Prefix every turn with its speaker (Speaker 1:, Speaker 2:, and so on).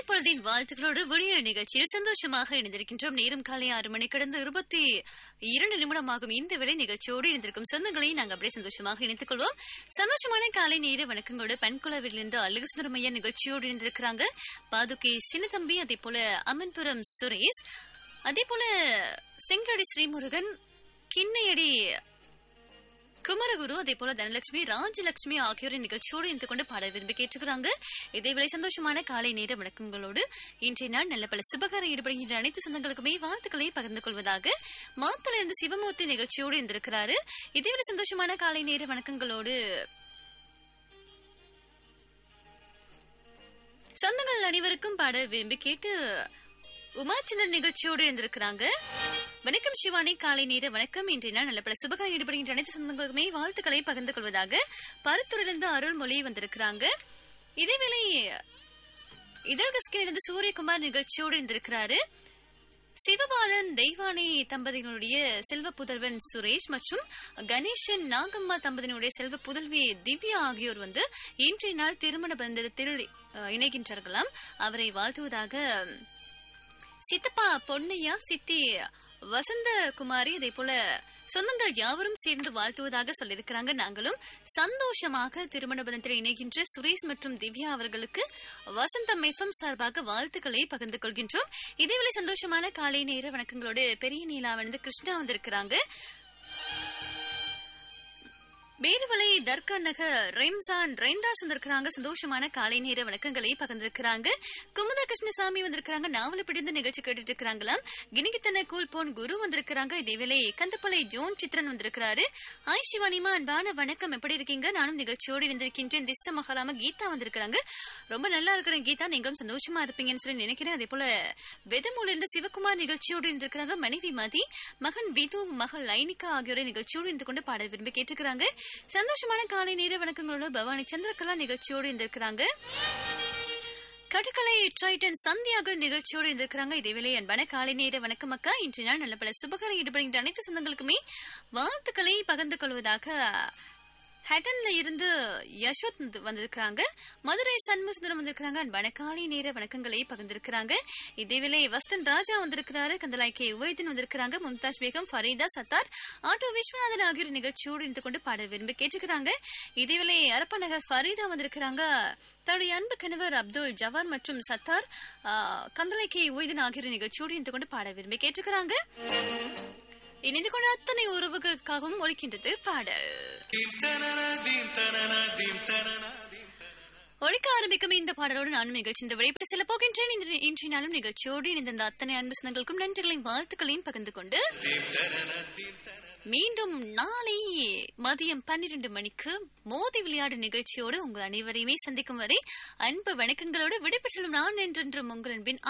Speaker 1: பொழுதின் வாழ்த்துக்களோடு விடிய நிகழ்ச்சியில் சந்தோஷமாக இணைந்திருக்கின்றோம் நேரம் காலை ஆறு மணி கடந்து இருபத்தி இரண்டு நிமிடமாகும் இந்த வேலை நிகழ்ச்சியோடு இணைந்திருக்கும் சொந்தங்களை நாங்கள் அப்படியே சந்தோஷமாக இணைத்துக் கொள்வோம் சந்தோஷமான காலை நேர வணக்கங்களோடு பெண்குலவிலிருந்து அழகு சுந்தரமையா நிகழ்ச்சியோடு இணைந்திருக்கிறாங்க பாதுகை சின்னதம்பி அதே போல அமன்புரம் சுரேஷ் அதே போல செங்கடி ஸ்ரீமுருகன் கிண்ணையடி குமரகுரு அதே போல தனலட்சுமி ராஜலட்சுமி ஆகியோரின் நிகழ்ச்சியோடு இருந்து கொண்டு பாட விரும்பி கேட்டுக்கிறாங்க இதேவேளை சந்தோஷமான காலை நேர வணக்கங்களோடு இன்றைய நாள் நல்ல பல சுபகார ஈடுபடுகின்ற அனைத்து சொந்தங்களுக்குமே வாழ்த்துக்களை பகிர்ந்து கொள்வதாக மாத்தல இருந்து சிவமூர்த்தி நிகழ்ச்சியோடு இருந்திருக்கிறாரு இதேவேளை சந்தோஷமான காலை நேர வணக்கங்களோடு சொந்தங்கள் அனைவருக்கும் பாட விரும்பி கேட்டு உமாச்சந்திரன் நிகழ்ச்சியோடு இருந்திருக்கிறாங்க வணக்கம் சிவானி காலை நேர வணக்கம் இன்றைய நாள் நல்ல பல சுபகாரம் ஈடுபடுகின்ற அனைத்து சொந்தங்களுக்குமே வாழ்த்துக்களை பகிர்ந்து கொள்வதாக பருத்துறையிலிருந்து அருள்மொழி வந்திருக்கிறாங்க இதேவேளை இதழ்கஸ்கிலிருந்து சூரியகுமார் நிகழ்ச்சியோடு இருந்திருக்கிறாரு சிவபாலன் தெய்வானை தம்பதியினுடைய செல்வ புதல்வன் சுரேஷ் மற்றும் கணேசன் நாகம்மா தம்பதியினுடைய செல்வ புதல்வி திவ்யா ஆகியோர் வந்து இன்றைய நாள் திருமண பந்தத்தில் அஹ், இணைகின்றார்களாம் அவரை வாழ்த்துவதாக சித்தப்பா பொன்னையா சித்தி வசந்த குமாரி அதே போல சொந்தங்கள் யாவரும் சேர்ந்து வாழ்த்துவதாக சொல்லியிருக்கிறாங்க நாங்களும் சந்தோஷமாக திருமண பந்தத்தில் இணைகின்ற சுரேஷ் மற்றும் திவ்யா அவர்களுக்கு வசந்தம் எஃப்எம் சார்பாக வாழ்த்துக்களை பகிர்ந்து கொள்கின்றோம் இதேவேளை சந்தோஷமான காலை நேர வணக்கங்களோடு பெரிய நீலாவிலிருந்து கிருஷ்ணா வந்திருக்கிறாங்க பேருவலை தர்கா நகர் ரெம்சான் ரெய்ந்தாஸ் வந்திருக்கிறாங்க சந்தோஷமான காலை நேர வணக்கங்களை பகிர்ந்திருக்கிறாங்க குமுதா கிருஷ்ணசாமி வந்திருக்கிறாங்க நாவல பிடிந்த நிகழ்ச்சி கேட்டுட்டு இருக்கிறாங்களாம் கிணிகித்தன கூல் போன் குரு வந்திருக்கிறாங்க இதேவேளை கந்தப்பளை ஜோன் சித்ரன் வந்திருக்கிறாரு ஆய் சிவானிமா அன்பான வணக்கம் எப்படி இருக்கீங்க நானும் நிகழ்ச்சியோடு இருந்திருக்கின்றேன் திஸ்த மகாராம கீதா வந்திருக்கிறாங்க ரொம்ப நல்லா இருக்கிறேன் கீதா நீங்களும் சந்தோஷமா இருப்பீங்கன்னு சொல்லி நினைக்கிறேன் அதே போல வெதமூல இருந்து சிவகுமார் நிகழ்ச்சியோடு இருந்திருக்கிறாங்க மனைவி மதி மகன் விது மகள் லைனிகா ஆகியோரை நிகழ்ச்சியோடு இருந்து கொண்டு பாட விரும்பி கேட்டுக்கிறாங்க சந்தோஷமான காலை நேர வணக்கங்களோட பவானி சந்திரகலா நிகழ்ச்சியோடு இருந்திருக்கிறாங்க கடுக்கலை ட்ரைட்டன் சந்தியாக நிகழ்ச்சியோடு இருந்திருக்கிறாங்க இதேவேளை அன்பான காலை நேர வணக்கம் அக்கா இன்றைய நாள் நல்ல பல சுபகார ஈடுபடுகின்ற அனைத்து சொந்தங்களுக்குமே வாழ்த்துக்களை பகிர்ந்து கொள்வதாக ஹட்டன்ல இருந்து யசோத் வந்து- வந்திருக்கிறாங்க மதுரை சண்முசுந்தரம் வந்திருக்கிறாங்க அன்பான காலை நேர வணக்கங்களை பகிர்ந்திருக்கிறாங்க இதேவேளை வஸ்டன் ராஜா வந்திருக்கிறாரு கந்தலாய் கே உவைதன் வந்திருக்கிறாங்க மும்தாஜ் பேகம் ஃபரீதா சத்தார் ஆட்டோ விஸ்வநாதன் ஆகியோர் நிகழ்ச்சியோடு இருந்து கொண்டு பாட விரும்பி கேட்டுக்கிறாங்க இதேவேளை அரப்பநகர் ஃபரீதா வந்திருக்கிறாங்க தன்னுடைய அன்பு கணவர் அப்துல் ஜவார் மற்றும் சத்தார் ஆ, கந்தலாய் கே உவைதன் ஆகியோர் நிகழ்ச்சியோடு இருந்து கொண்டு பாட விரும்பி கேட்டுக்கிறாங்க இணைந்து கொண்ட அத்தனை உறவுகளுக்காகவும் ஒழிக்கின்றது பாடல் ஒழிக்க ஆரம்பிக்கும் இந்த பாடலோடு நானும் நிகழ்ச்சி இந்த விடைபெற்று செல்ல போகின்றேன் இன்று- இன்றைய நாளும் நிகழ்ச்சியோடு இணைந்த அத்தனை அன்பு சொந்தங்களுக்கும் நன்றிகளையும் வாழ்த்துக்களையும் பகிர்ந்து கொண்டு மீண்டும் நாளை மதியம் பன்னிரண்டு மணிக்கு மோதி விளையாடு நிகழ்ச்சியோடு உங்கள் அனைவரையுமே சந்திக்கும் வரை அன்பு வணக்கங்களோடு விடைபெற்றலும் நான் என்றென்றும் உங்கள் அன்பின்